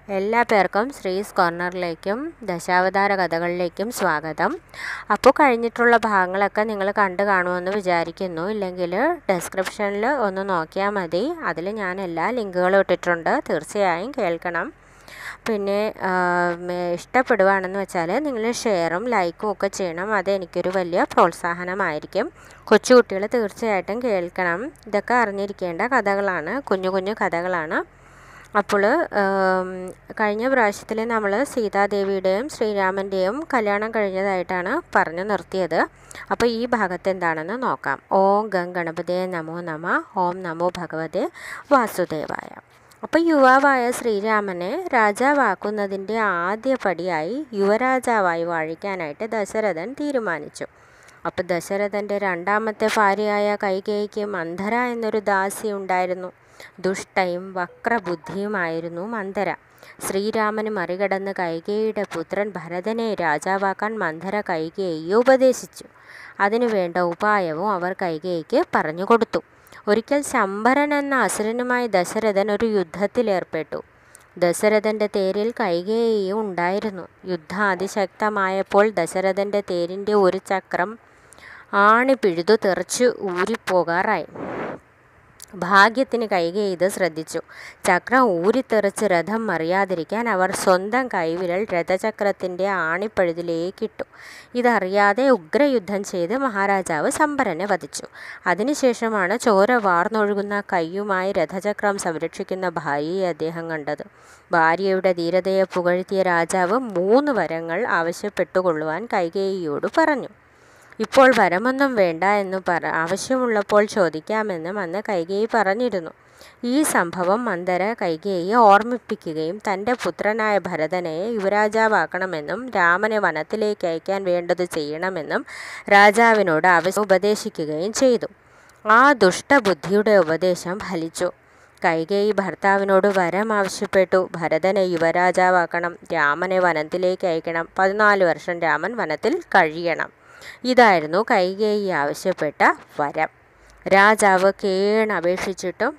എല്ലാ പേർക്കും ശ്രീസ് കോർണറിലേക്കും ദശാവതാര കഥകളിലേക്കും സ്വാഗതം അപ്പോൾ കഴിഞ്ഞിട്ടുള്ള ഭാഗങ്ങളൊക്കെ നിങ്ങൾ കണ്ടു കാണുമെന്ന് വിചാരിക്കുന്നു ഇല്ലെങ്കിൽ ഡെസ്ക്രിപ്ഷനിൽ ഒന്ന് നോക്കിയാൽ മതി അതിൽ ഞാൻ എല്ലാ ലിങ്കുകളും ഇട്ടിട്ടുണ്ട് തീർച്ചയായും കേൾക്കണം പിന്നെ ഇഷ്ടപ്പെടുകയാണെന്ന് വെച്ചാൽ നിങ്ങൾ ഷെയറും ലൈക്കും ഒക്കെ ചെയ്യണം അത് എനിക്കൊരു വലിയ പ്രോത്സാഹനമായിരിക്കും കൊച്ചുകുട്ടികൾ തീർച്ചയായിട്ടും കേൾക്കണം ഇതൊക്കെ അറിഞ്ഞിരിക്കേണ്ട കഥകളാണ് കുഞ്ഞു കുഞ്ഞു കഥകളാണ് അപ്പോൾ കഴിഞ്ഞ പ്രാവശ്യത്തിൽ നമ്മൾ സീതാദേവിയുടെയും ശ്രീരാമൻ്റെയും കല്യാണം കഴിഞ്ഞതായിട്ടാണ് പറഞ്ഞു നിർത്തിയത് അപ്പോൾ ഈ ഭാഗത്ത് എന്താണെന്ന് നോക്കാം ഓം ഗം ഗണപതേ നമോ നമ ഓം നമോ ഭഗവതേ വാസുദേവായ അപ്പോൾ യുവാവായ ശ്രീരാമനെ രാജാവാക്കുന്നതിൻ്റെ ആദ്യ പടിയായി യുവരാജാവായി വാഴിക്കാനായിട്ട് ദശരഥൻ തീരുമാനിച്ചു അപ്പോൾ ദശരഥൻ്റെ രണ്ടാമത്തെ ഭാര്യയായ കൈകേയിക്ക് മന്ധര എന്നൊരു ദാസി ഉണ്ടായിരുന്നു ദുഷ്ടയും വക്രബുദ്ധിയുമായിരുന്നു മന്ധര ശ്രീരാമന് മറികടന്ന് കൈകേയിയുടെ പുത്രൻ ഭരതനെ രാജാവാക്കാൻ മന്ധര കൈകേയിയെ ഉപദേശിച്ചു അതിനു വേണ്ട ഉപായവും അവർ കൈകേയിക്ക് പറഞ്ഞു കൊടുത്തു ഒരിക്കൽ ശമ്പരൻ എന്ന അസുരനുമായി ദശരഥൻ ഒരു യുദ്ധത്തിലേർപ്പെട്ടു ദശരഥൻ്റെ തേരിൽ കൈകേയിയും ഉണ്ടായിരുന്നു യുദ്ധം അതിശക്തമായപ്പോൾ ദശരഥൻ്റെ തേരിൻ്റെ ഒരു ചക്രം ആണി പിഴുതു തെറിച്ച് ഊരിപ്പോകാറായി ഭാഗ്യത്തിന് കൈകെ ഇത് ശ്രദ്ധിച്ചു ചക്രം ഊരിത്തെറിച്ച് രഥം മറിയാതിരിക്കാൻ അവർ സ്വന്തം കൈവിരൽ രഥചക്രത്തിൻ്റെ ആണിപ്പഴുതിലേക്കിട്ടു ഇതറിയാതെ ഉഗ്രയുദ്ധം ചെയ്ത് മഹാരാജാവ് ശമ്പരനെ വധിച്ചു അതിനുശേഷമാണ് ചോര വാർന്നൊഴുകുന്ന കൈയുമായി രഥചക്രം സംരക്ഷിക്കുന്ന ഭാര്യയെ അദ്ദേഹം കണ്ടത് ഭാര്യയുടെ ധീരതയെ പുകഴ്ത്തിയ രാജാവ് മൂന്ന് വരങ്ങൾ ആവശ്യപ്പെട്ടുകൊള്ളുവാൻ കൈകേയിയോട് പറഞ്ഞു ഇപ്പോൾ വരമൊന്നും വേണ്ട എന്ന് പറ ആവശ്യമുള്ളപ്പോൾ ചോദിക്കാമെന്നും അന്ന് കൈകേയി പറഞ്ഞിരുന്നു ഈ സംഭവം മന്ദര കൈകേയെ ഓർമ്മിപ്പിക്കുകയും തൻ്റെ പുത്രനായ ഭരതനെ യുവരാജാവാക്കണമെന്നും രാമനെ വനത്തിലേക്ക് അയക്കാൻ വേണ്ടത് ചെയ്യണമെന്നും രാജാവിനോട് ആവശ്യം ഉപദേശിക്കുകയും ചെയ്തു ആ ദുഷ്ടബുദ്ധിയുടെ ഉപദേശം ഫലിച്ചു കൈകേയി ഭർത്താവിനോട് വരം ആവശ്യപ്പെട്ടു ഭരതനെ യുവരാജാവാക്കണം രാമനെ വനത്തിലേക്ക് അയക്കണം പതിനാല് വർഷം രാമൻ വനത്തിൽ കഴിയണം ഇതായിരുന്നു കൈകേയി ആവശ്യപ്പെട്ട വരം രാജാവ് കേണപേക്ഷിച്ചിട്ടും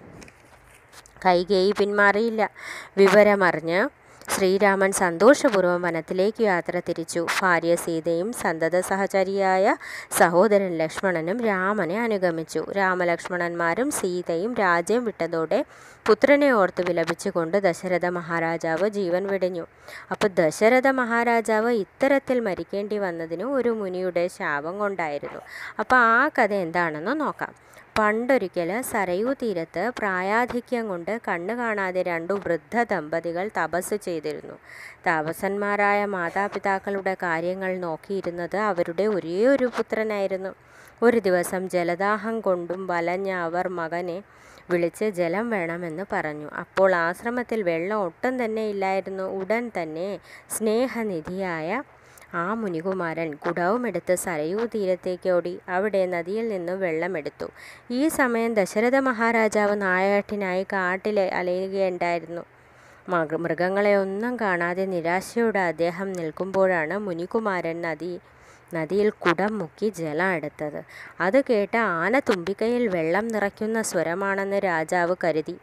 കൈകേയി പിന്മാറിയില്ല വിവരമറിഞ്ഞ് ശ്രീരാമൻ സന്തോഷപൂർവ്വം വനത്തിലേക്ക് യാത്ര തിരിച്ചു ഭാര്യ സീതയും സന്തത സഹചരിയായ സഹോദരൻ ലക്ഷ്മണനും രാമനെ അനുഗമിച്ചു രാമലക്ഷ്മണന്മാരും സീതയും രാജ്യം വിട്ടതോടെ പുത്രനെ ഓർത്ത് വിലപിച്ചുകൊണ്ട് ദശരഥ മഹാരാജാവ് ജീവൻ വെടിഞ്ഞു അപ്പോൾ ദശരഥ മഹാരാജാവ് ഇത്തരത്തിൽ മരിക്കേണ്ടി വന്നതിന് ഒരു മുനിയുടെ ശാപം കൊണ്ടായിരുന്നു അപ്പോൾ ആ കഥ എന്താണെന്ന് നോക്കാം പണ്ടൊരിക്കൽ സരയൂ തീരത്ത് പ്രായാധിക്യം കൊണ്ട് കണ്ണു കാണാതെ രണ്ടു വൃദ്ധ ദമ്പതികൾ തപസ് ചെയ്തിരുന്നു താപസന്മാരായ മാതാപിതാക്കളുടെ കാര്യങ്ങൾ നോക്കിയിരുന്നത് അവരുടെ ഒരേ ഒരു പുത്രനായിരുന്നു ഒരു ദിവസം ജലദാഹം കൊണ്ടും വലഞ്ഞ അവർ മകനെ വിളിച്ച് ജലം വേണമെന്ന് പറഞ്ഞു അപ്പോൾ ആശ്രമത്തിൽ വെള്ളം ഒട്ടും തന്നെ ഇല്ലായിരുന്നു ഉടൻ തന്നെ സ്നേഹനിധിയായ ആ മുനികുമാരൻ കുടവുമെടുത്ത് സരയൂ തീരത്തേക്ക് ഓടി അവിടെ നദിയിൽ നിന്നും വെള്ളമെടുത്തു ഈ സമയം ദശരഥ മഹാരാജാവ് നായാട്ടിനായി കാട്ടിൽ അലയുകയുണ്ടായിരുന്നു മൃഗങ്ങളെ ഒന്നും കാണാതെ നിരാശയോടെ അദ്ദേഹം നിൽക്കുമ്പോഴാണ് മുനികുമാരൻ നദി നദിയിൽ കുടം മുക്കി ജലം എടുത്തത് അത് കേട്ട് ആന തുമ്പിക്കൈയിൽ വെള്ളം നിറയ്ക്കുന്ന സ്വരമാണെന്ന് രാജാവ് കരുതി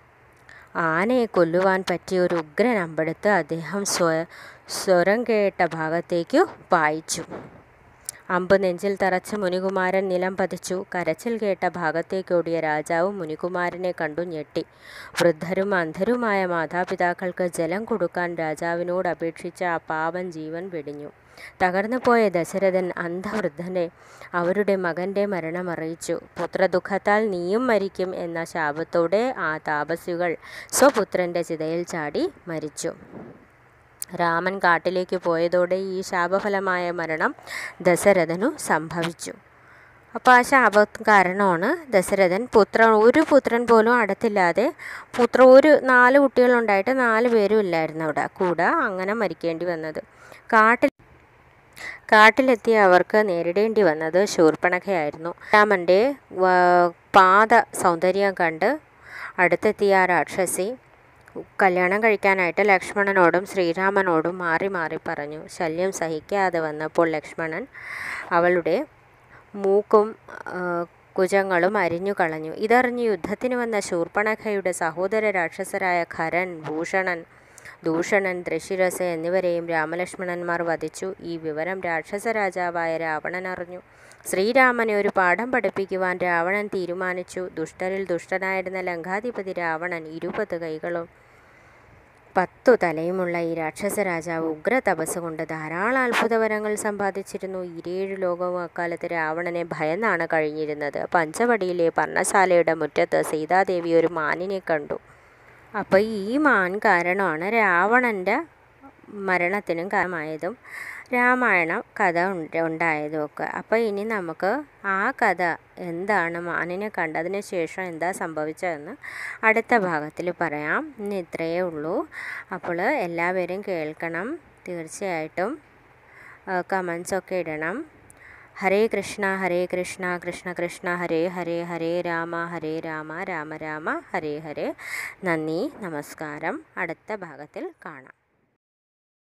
ആനയെ കൊല്ലുവാൻ പറ്റിയ ഒരു ഉഗ്രൻ അമ്പെടുത്ത് അദ്ദേഹം സ്വ സ്വരം കേട്ട ഭാഗത്തേക്കു പായിച്ചു അമ്പ് നെഞ്ചിൽ തറച്ച മുനികുമാരൻ നിലം പതിച്ചു കരച്ചിൽ കേട്ട ഭാഗത്തേക്കോടിയ രാജാവ് മുനികുമാരനെ കണ്ടു ഞെട്ടി വൃദ്ധരും അന്ധരുമായ മാതാപിതാക്കൾക്ക് ജലം കൊടുക്കാൻ രാജാവിനോട് അപേക്ഷിച്ച ആ പാവൻ ജീവൻ വെടിഞ്ഞു തകർന്നു പോയ ദശരഥൻ അന്ധവൃദ്ധനെ അവരുടെ മകൻ്റെ മരണം അറിയിച്ചു പുത്രദുഃഖത്താൽ നീയും മരിക്കും എന്ന ശാപത്തോടെ ആ താപസികൾ സ്വപുത്രൻ്റെ ചിതയിൽ ചാടി മരിച്ചു രാമൻ കാട്ടിലേക്ക് പോയതോടെ ഈ ശാപഫലമായ മരണം ദശരഥനു സംഭവിച്ചു അപ്പോൾ ആ ശാപ കാരണമാണ് ദശരഥൻ പുത്രൻ ഒരു പുത്രൻ പോലും അടുത്തില്ലാതെ പുത്ര ഒരു നാല് കുട്ടികളുണ്ടായിട്ട് നാല് പേരും ഇല്ലായിരുന്നു അവിടെ കൂടെ അങ്ങനെ മരിക്കേണ്ടി വന്നത് കാട്ടിൽ കാട്ടിലെത്തിയ അവർക്ക് നേരിടേണ്ടി വന്നത് ശൂർപ്പണഖയായിരുന്നു രാമൻ്റെ പാത സൗന്ദര്യം കണ്ട് അടുത്തെത്തിയ ആ രാക്ഷസി കല്യാണം കഴിക്കാനായിട്ട് ലക്ഷ്മണനോടും ശ്രീരാമനോടും മാറി മാറി പറഞ്ഞു ശല്യം സഹിക്കാതെ വന്നപ്പോൾ ലക്ഷ്മണൻ അവളുടെ മൂക്കും കുജങ്ങളും അരിഞ്ഞു കളഞ്ഞു ഇതറിഞ്ഞ് യുദ്ധത്തിന് വന്ന ശൂർപ്പണഖയുടെ സഹോദര രാക്ഷസരായ ഖരൻ ഭൂഷണൻ ദൂഷണൻ ദൃശിരസ എന്നിവരെയും രാമലക്ഷ്മണന്മാർ വധിച്ചു ഈ വിവരം രാക്ഷസ രാജാവായ രാവണൻ അറിഞ്ഞു ശ്രീരാമനെ ഒരു പാഠം പഠിപ്പിക്കുവാൻ രാവണൻ തീരുമാനിച്ചു ദുഷ്ടരിൽ ദുഷ്ടനായിരുന്ന ലങ്കാധിപതി രാവണൻ ഇരുപത് കൈകളും പത്തു തലയുമുള്ള ഈ രാക്ഷസ രാജാവ് ഉഗ്ര തപസ് കൊണ്ട് ധാരാളം അത്ഭുതവരങ്ങൾ സമ്പാദിച്ചിരുന്നു ഇരേഴ് ലോകവും അക്കാലത്ത് രാവണനെ ഭയന്നാണ് കഴിഞ്ഞിരുന്നത് പഞ്ചവടിയിലെ പർണശാലയുടെ മുറ്റത്ത് സീതാദേവി ഒരു മാനിനെ കണ്ടു അപ്പോൾ ഈ മാൻ കാരണമാണ് രാവണൻ്റെ മരണത്തിനും കാരണമായതും രാമായണ കഥ ഉണ്ട് ഉണ്ടായതും ഒക്കെ അപ്പോൾ ഇനി നമുക്ക് ആ കഥ എന്താണ് മാനിനെ കണ്ടതിന് ശേഷം എന്താ സംഭവിച്ചതെന്ന് അടുത്ത ഭാഗത്തിൽ പറയാം ഇനി ഇത്രയേ ഉള്ളൂ അപ്പോൾ എല്ലാവരും കേൾക്കണം തീർച്ചയായിട്ടും കമൻസൊക്കെ ഇടണം ഹരേ കൃഷ്ണ ഹരേ കൃഷ്ണ കൃഷ്ണ കൃഷ്ണ ഹരേ ഹരേ ഹരേ രാമ ഹരേ രാമ രാമ രാമ ഹരേ ഹരേ നന്ദി നമസ്കാരം അടുത്ത ഭാഗത്തിൽ കാണാം